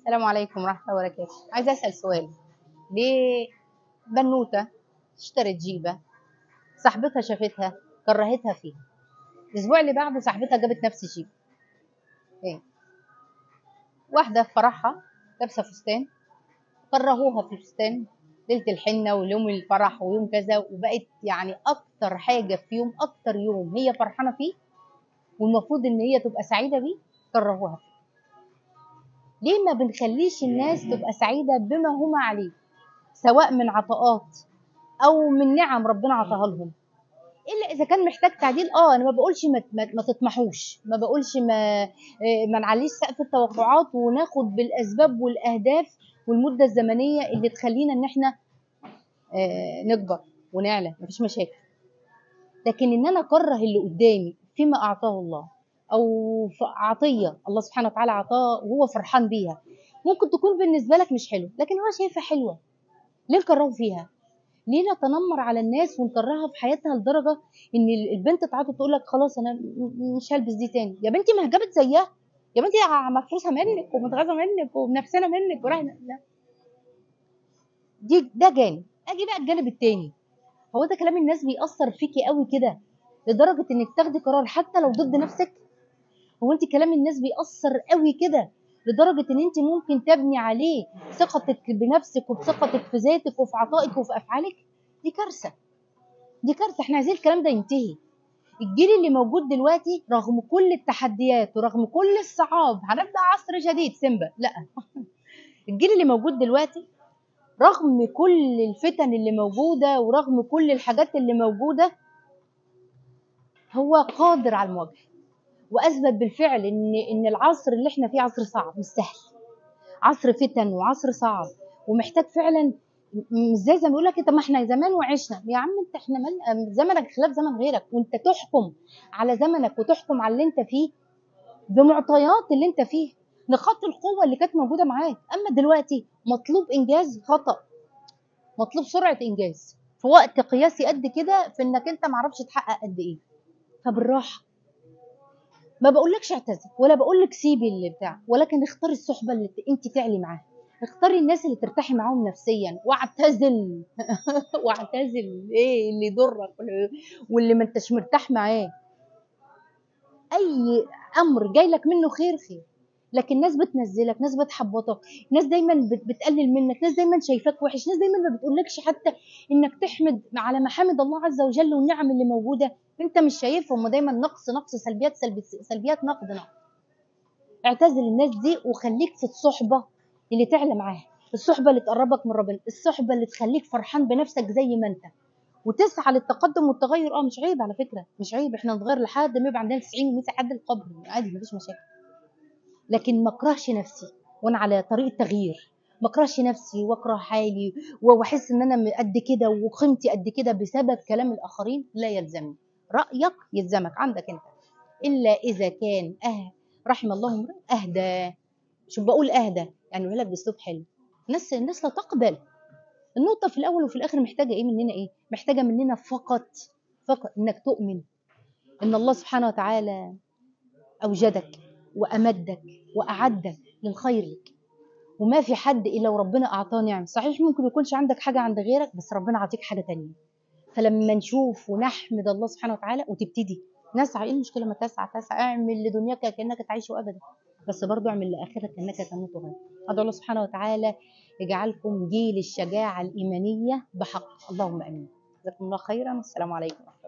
السلام عليكم ورحمة الله وبركاته عايزة أسأل سؤال ليه بنوتة اشترت جيبة صاحبتها شافتها كرهتها فيها الأسبوع اللي بعده صاحبتها جابت نفس الجيبة ايه واحدة في فرحها لابسة فستان كرهوها في الفستان ليلة الحنة ويوم الفرح ويوم كذا وبقت يعني أكتر حاجة في يوم أكتر يوم هي فرحانة فيه والمفروض إن هي تبقى سعيدة بيه كرهوها فيه ليه ما بنخليش الناس تبقى سعيدة بما هم عليه سواء من عطاءات أو من نعم ربنا عطاها لهم الا اذا كان محتاج تعديل اه انا ما بقولش ما, ما, ما تطمحوش ما بقولش ما ما نعليش سقف التوقعات وناخد بالاسباب والاهداف والمده الزمنيه اللي تخلينا ان احنا آه نكبر ونعلى مفيش مشاكل لكن ان انا اكره اللي قدامي فيما اعطاه الله او في عطيه الله سبحانه وتعالى عطاه وهو فرحان بيها ممكن تكون بالنسبه لك مش حلوه لكن هو شايفها حلوه ليه نكرهه فيها ليه نتنمر على الناس ونكرهها في حياتها لدرجه ان البنت تعاطي تقول لك خلاص انا مش هلبس دي تاني يا بنتي ما جابت زيها يا بنتي مفروسه منك ومتغاظه منك وبنفسنا منك وراحنا لا دي ده جانب اجي بقى الجانب التاني هو ده كلام الناس بيأثر فيكي قوي كده لدرجه انك تاخدي قرار حتى لو ضد نفسك هو انت كلام الناس بيأثر قوي كده لدرجة ان انت ممكن تبني عليه ثقتك بنفسك وبثقتك في ذاتك وفي عطائك وفي افعالك دي كارثة دي كارثة احنا عايزين الكلام ده ينتهي الجيل اللي موجود دلوقتي رغم كل التحديات ورغم كل الصعاب هنبدأ عصر جديد سيمبا لا الجيل اللي موجود دلوقتي رغم كل الفتن اللي موجودة ورغم كل الحاجات اللي موجودة هو قادر على المواجهة واثبت بالفعل ان ان العصر اللي احنا فيه عصر صعب مش سهل عصر فتن وعصر صعب ومحتاج فعلا مش زي زي ما بيقول لك طب ما احنا زمان وعشنا يا عم انت احنا من زمنك خلاف زمن غيرك وانت تحكم على زمنك وتحكم على اللي انت فيه بمعطيات اللي انت فيه نقاط القوه اللي كانت موجوده معاك اما دلوقتي مطلوب انجاز خطا مطلوب سرعه انجاز في وقت قياسي قد كده في انك انت معرفش تحقق قد ايه فبالراحه ما بقولكش اعتزل ولا بقولك سيبي اللي بتاع ولكن اختاري الصحبه اللي انت تعلي معاها اختاري الناس اللي ترتاحي معاهم نفسيا واعتزل واعتزل ايه اللي يضرك واللي ما انتش مرتاح معاه اي امر جاي لك منه خير خير لكن ناس بتنزلك ناس بتحبطك ناس دايما بتقلل منك ناس دايما شايفاك وحش ناس دايما ما بتقولكش حتى انك تحمد على محامد الله عز وجل والنعم اللي موجوده انت مش شايفهم ودايما نقص نقص سلبيات سلبي سلبيات نقد نقد اعتزل الناس دي وخليك في الصحبه اللي تعلى معاها الصحبه اللي تقربك من ربنا الصحبه اللي تخليك فرحان بنفسك زي ما انت وتسعى للتقدم والتغير اه مش عيب على فكره مش عيب احنا نتغير لحد ما يبقى عندنا 90 و100 لحد القبر عادي مفيش مشاكل لكن ما اكرهش نفسي وانا على طريق التغيير ما اكرهش نفسي واكره حالي واحس ان انا قد كده وقيمتي قد كده بسبب كلام الاخرين لا يلزمني رايك يلزمك عندك انت الا اذا كان أه رحم الله امرئ اهدى شو بقول اهدى يعني بقول لك باسلوب حلو الناس الناس لا تقبل النقطه في الاول وفي الاخر محتاجه ايه مننا ايه محتاجه مننا فقط فقط انك تؤمن ان الله سبحانه وتعالى اوجدك وامدك واعدك للخير لك وما في حد الا وربنا اعطاه نعم صحيح ممكن يكونش عندك حاجه عند غيرك بس ربنا عطيك حاجه تانية فلما نشوف ونحمد الله سبحانه وتعالى وتبتدي نسعى ايه المشكله ما تسعى تسعى اعمل لدنياك كانك تعيش ابدا بس برضو اعمل لاخرك كانك تموت غدا ادعو الله سبحانه وتعالى يجعلكم جيل الشجاعه الايمانيه بحق اللهم امين جزاكم الله خيرا والسلام عليكم